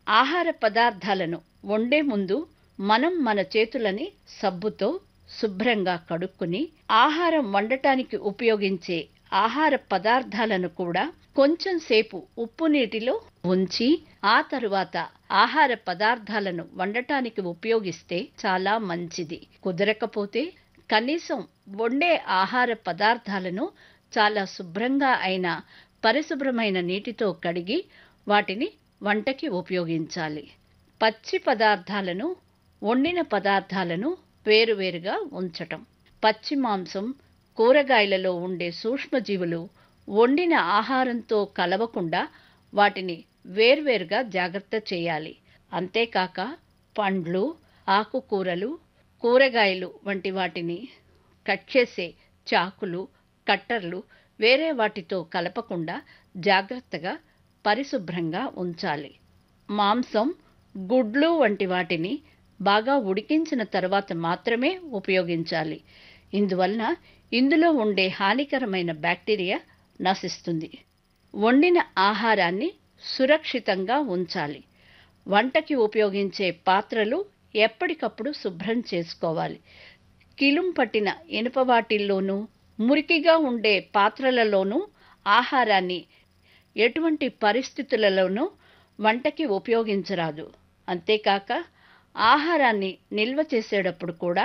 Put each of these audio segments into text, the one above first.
ఆహార పదార్థాలను వండే ముందు మనం మన చేతులని సబ్బుతో శుభ్రంగా కడుక్కుని ఆహారం వండటానికి ఉపయోగించే ఆహార పదార్థాలను కూడా కొంచెం సేపు ఉప్పు నీటిలో ఉంచి ఆ తరువాత ఆహార పదార్థాలను వండటానికి ఉపయోగిస్తే చాలా మంచిది కుదరకపోతే కనీసం వండే ఆహార పదార్థాలను చాలా శుభ్రంగా అయిన పరిశుభ్రమైన నీటితో కడిగి వాటిని వంటకి ఉపయోగించాలి పచ్చి పదార్థాలను వండిన పదార్థాలను వేరువేరుగా ఉంచటం పచ్చి మాంసం కూరగాయలలో ఉండే సూక్ష్మజీవులు వండిన ఆహారంతో కలవకుండా వాటిని వేర్వేరుగా జాగ్రత్త చేయాలి అంతేకాక పండ్లు ఆకుకూరలు కూరగాయలు వంటి వాటిని కట్ చేసే చాకులు కట్టర్లు వేరే వాటితో కలపకుండా జాగ్రత్తగా పరిశుభ్రంగా ఉంచాలి మాంసం గుడ్లు వంటి వాటిని బాగా ఉడికించిన తర్వాత మాత్రమే ఉపయోగించాలి ఇందువలన ఇందులో ఉండే హానికరమైన బ్యాక్టీరియా నశిస్తుంది వండిన ఆహారాన్ని సురక్షితంగా ఉంచాలి వంటకి ఉపయోగించే పాత్రలు ఎప్పటికప్పుడు శుభ్రం చేసుకోవాలి కిలుం పట్టిన ఇనుప వాటిల్లోనూ మురికిగా ఉండే పాత్రలలోనూ ఆహారాన్ని ఎటువంటి పరిస్థితులలోనూ వంటకి ఉపయోగించరాదు అంతేకాక ఆహారాన్ని నిల్వ చేసేటప్పుడు కూడా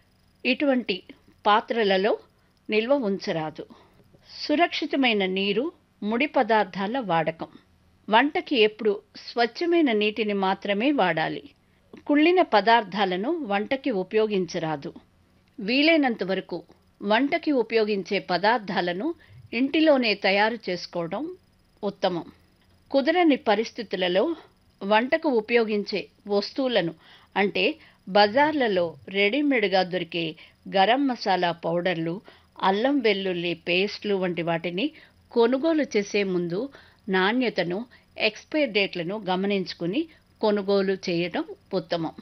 ఇటువంటి పాత్రలలో నిల్వ ఉంచరాదు సురక్షితమైన నీరు ముడి పదార్థాల వాడకం వంటకి ఎప్పుడు స్వచ్ఛమైన నీటిని మాత్రమే వాడాలి కుళ్ళిన పదార్థాలను వంటకి ఉపయోగించరాదు వీలైనంత వరకు వంటకి ఉపయోగించే పదార్థాలను ఇంటిలోనే తయారు చేసుకోవడం ఉత్తమం కుదరని పరిస్థితులలో వంటకు ఉపయోగించే వస్తువులను అంటే బజార్లలో రెడీమేడ్గా దొరికే గరం మసాలా పౌడర్లు అల్లం వెల్లుల్లి పేస్ట్లు వంటి వాటిని కొనుగోలు చేసే ముందు నాణ్యతను ఎక్స్పైర్ డేట్లను గమనించుకుని కొనుగోలు చేయడం ఉత్తమం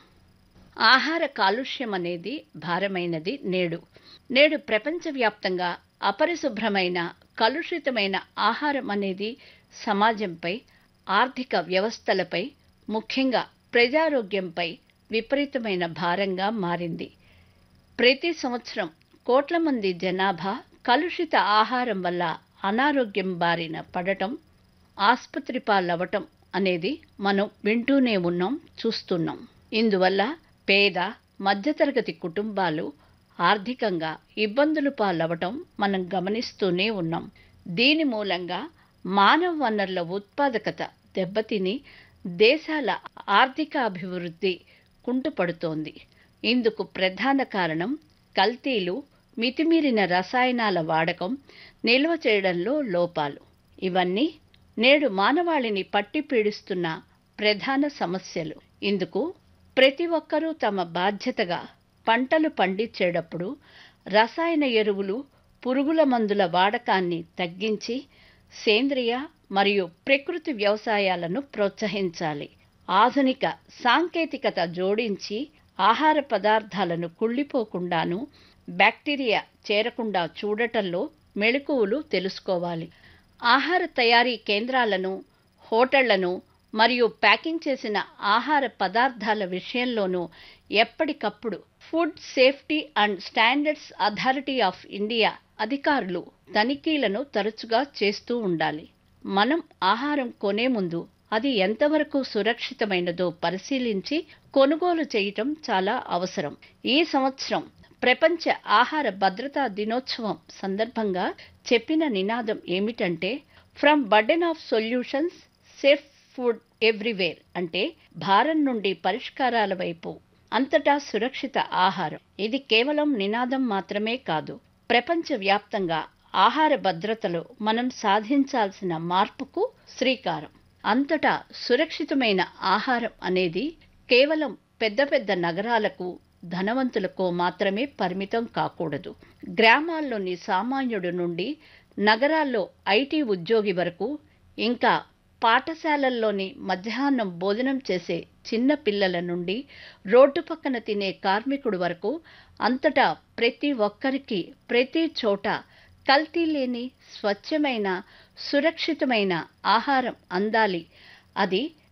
ఆహార కాలుష్యం అనేది భారమైనది నేడు నేడు ప్రపంచవ్యాప్తంగా అపరిశుభ్రమైన కలుషితమైన ఆహారం అనేది సమాజంపై ఆర్థిక వ్యవస్థలపై ముఖ్యంగా ప్రజారోగ్యంపై విపరీతమైన భారంగా మారింది ప్రతి సంవత్సరం కోట్ల మంది జనాభా కలుషిత ఆహారం వల్ల అనారోగ్యం బారిన పడటం ఆసుపత్రి పాలవ్వటం అనేది మనం వింటూనే ఉన్నాం చూస్తున్నాం ఇందువల్ల పేద మధ్యతరగతి కుటుంబాలు ఆర్థికంగా ఇబ్బందులు పాలవ్వటం మనం గమనిస్తూనే ఉన్నాం దీని మూలంగా మానవ వనరుల ఉత్పాదకత దెబ్బతిని దేశాల ఆర్థిక అభివృద్ధి కుంటుపడుతోంది ఇందుకు ప్రధాన కారణం కల్తీలు మితిమీరిన రసాయనాల వాడకం నిల్వ చేయడంలో లోపాలు ఇవన్నీ నేడు మానవాళిని పట్టి పీడిస్తున్న ప్రధాన సమస్యలు ఇందుకు ప్రతి ఒక్కరూ తమ బాధ్యతగా పంటలు పండించేటప్పుడు రసాయన ఎరువులు పురుగుల మందుల వాడకాన్ని తగ్గించి సేంద్రియ మరియు ప్రకృతి వ్యవసాయాలను ప్రోత్సహించాలి ఆధునిక సాంకేతికత జోడించి ఆహార పదార్థాలను కుళ్ళిపోకుండాను బ్యాక్టీరియా చేరకుండా చూడటంలో మెళకువలు తెలుసుకోవాలి ఆహార తయారీ కేంద్రాలను హోటళ్లను మరియు ప్యాకింగ్ చేసిన ఆహార పదార్థాల విషయంలోనూ ఎప్పటికప్పుడు food safety and standards authority of India అధికారులు తనిఖీలను తరచుగా చేస్తూ ఉండాలి మనం ఆహారం కొనే ముందు అది ఎంతవరకు సురక్షితమైనదో పరిశీలించి కొనుగోలు చేయటం చాలా అవసరం ఈ సంవత్సరం ప్రపంచ ఆహార భద్రతా దినోత్సవం సందర్భంగా చెప్పిన నినాదం ఏమిటంటే from burden of solutions safe food everywhere అంటే భారం నుండి పరిష్కారాల వైపు అంతటా సురక్షిత ఆహారం ఇది కేవలం నినాదం మాత్రమే కాదు ప్రపంచవ్యాప్తంగా ఆహార భద్రతలో మనం సాధించాల్సిన మార్పుకు శ్రీకారం అంతటా సురక్షితమైన ఆహారం అనేది కేవలం పెద్ద పెద్ద నగరాలకు ధనవంతులకు మాత్రమే పరిమితం కాకూడదు గ్రామాల్లోని సామాన్యుడు నుండి నగరాల్లో ఐటీ ఉద్యోగి వరకు ఇంకా పాఠశాలల్లోని మధ్యాహ్నం భోజనం చేసే చిన్న పిల్లల నుండి రోడ్డు పక్కన తినే కార్మికుడు వరకు అంతటా ప్రతి ఒక్కరికి ప్రతి చోట కల్తీ లేని స్వచ్ఛమైన సురక్షితమైన ఆహారం అందాలి అది